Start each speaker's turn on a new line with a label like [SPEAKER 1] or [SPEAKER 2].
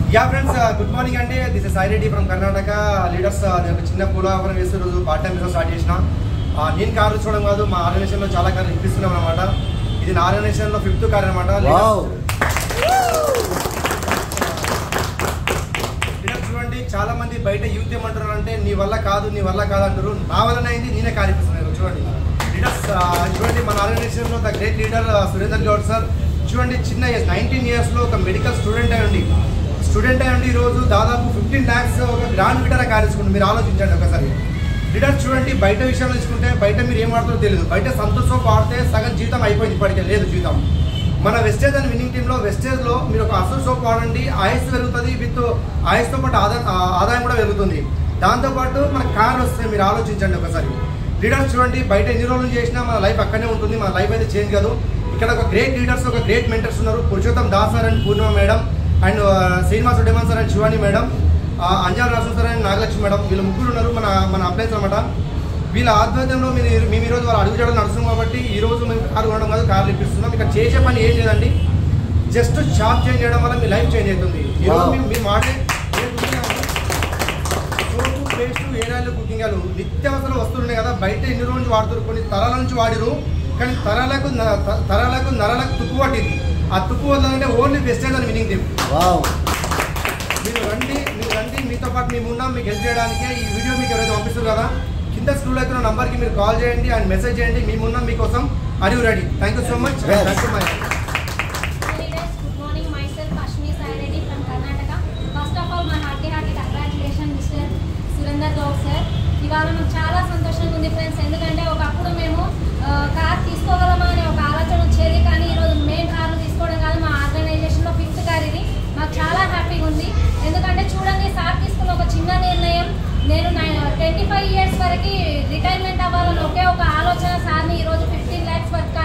[SPEAKER 1] Yeah friends good morning అండి this is Sai Reddy from Karnataka leaders నేను ఒక చిన్న పూల వ్యాపారం వేసే రోజు పార్ట్ టైం బిజినెస్ స్టార్ట్ చేసిన ఆ, నేను కార్లు చూడడం కాదు మా ఆర్గనైజేషన్లో చాలా కార్లు ఇప్పిస్తున్నాం అనమాట ఇది నా ఆర్గనైజేషన్లో ఫిఫ్త్ కార్ అనమాట
[SPEAKER 2] Wow.
[SPEAKER 1] లీడర్స్ చూడండి చాలా మంది బయట యూత్ ఏమంటారు అంటే నీ వల్ల కాదు నీ వల్ల కాదు అంటారు నా వల్లనే అయింది నేనే కార్ ఇప్పిస్తున్నాను చూడండి లీడర్స్ ఆ, చూడండి మన ఆర్గనైజేషన్లో the great leader Surender Goud sir చూడండి చిన్న ఏజ్ నైన్టీన్ ఇయర్స్లో ఒక మెడికల్ స్టూడెంట్ అయ్యండి స్టూడెంట్ అయ్యండి ఈరోజు దాదాపు ఫిఫ్టీన్ ల్యాక్స్ ఒక గ్రాండ్ లీటర్ కార్ తీసుకుంటారు మీరు ఆలోచించండి ఒకసారి లీడర్ చూడండి బయట విషయాలు తీసుకుంటే బయట మీరు ఏం వాడుతారో తెలియదు బయట సంతోష్ సోప్ వాడితే సగం జీతం అయిపోయింది ఇప్పటికే లేదు జీతం మన వెస్టేజ్ అని విన్నింగ్ టీంలో వెస్టేజ్లో మీరు ఒక అసలు సోప్ వాడండి ఆయుస్ పెరుగుతుంది విత్ ఆయుస్తో పాటు ఆదాయం ఆదాయం కూడా పెరుగుతుంది దాంతోపాటు మన కార్ వస్తాయి మీరు ఆలోచించండి ఒకసారి లీడర్స్ చూడండి బయట ఎన్ని రోజులు చేసినా మన లైఫ్ అక్కడనే ఉంటుంది మన లైఫ్ అయితే చేంజ్ కాదు ఇక్కడ ఒక గ్రేట్ లీడర్స్ ఒక గ్రేట్ మెంటర్స్ ఉన్నారు Purushottam Das sir and Purnima madam and Srinivas డెమన్ సార్ అండ్ శివాని మేడం ఆ, అంజాన్ రాసు సార్ అండ్ నాగలక్ష్మి మేడం వీళ్ళు ముగ్గురు ఉన్నారు మన మన అప్లైన్స్ అనమాట వీళ్ళ ఆధ్వర్యంలో మీరు మేము ఈరోజు వాళ్ళు అడుగుజాడలు నడుస్తున్నాం కాబట్టి ఈ రోజు మేము కారు కొనడం కాదు కార్లు ఇప్పిస్తున్నాం ఇక్కడ చేసే పని ఏం లేదండి జస్ట్ షాప్ చేంజ్ చేయడం వల్ల మీ లైఫ్ చేంజ్ అవుతుంది ఈరోజు
[SPEAKER 2] Wow.
[SPEAKER 1] మేము మేము వాడే సోపు పేస్ట్ ఏరాలు కుకింగాలు నిత్యావసర వస్తువులు ఉన్నాయి కదా బయట ఎన్ని రోజుల నుంచి వాడుతారు కొన్ని తరాల నుంచి వాడిరు కానీ తరాలకు న- త- తరాలకు నరాలకు తుప్పు పట్టింది ఆ తుప్పు వల్ల అంటే ఓన్లీ వెస్టేజ్ అని వినింగ్ దిమ్
[SPEAKER 2] వావ్
[SPEAKER 1] మీరు రండి మీరు రండి మీతో పాటు మేము ఉన్నాం మీకు హెల్ప్ చేయడానికి ఈ వీడియో మీకు ఎవరైతే పంపిస్తారు కదా కింద స్క్రూల్ అయితే నంబర్కి మీరు కాల్ చేయండి అండ్ మెసేజ్ చేయండి మేము ఉన్నాం మీకోసం are you ready thank you so much
[SPEAKER 2] Yes.
[SPEAKER 1] Thank you my
[SPEAKER 3] Leaders, good morning. Myself, Ashmi Sai Reddy from Karnataka. First of all, my hearty, hearty congratulations, Mr. Surender Goud sir ఇవాళ నాకు చాలా సంతోషంగా ఉంది friends ఎందుకంటే ఒకప్పుడు మేము ఆ, కార్ తీసుకోగలమా అనే ఒక ఆలోచన వచ్చేది కానీ ఈరోజు మేము కార్లు తీసుకోవడం కాదు మా ఆర్గనైజేషన్లో ఫిఫ్త్ కార్ ఇది మాకు చాలా హ్యాపీగా ఉంది ఎందుకంటే చూడండి సార్ తీసుకున్న ఒక చిన్న నిర్ణయం నేను ట్వంటీ ఫైవ్ ఇయర్స్ వరకు రిటైర్మెంట్ అవ్వాలని ఒకే ఒక ఆలోచన సార్ని ఈరోజు ఫిఫ్టీన్ ల్యాక్స్ వరకు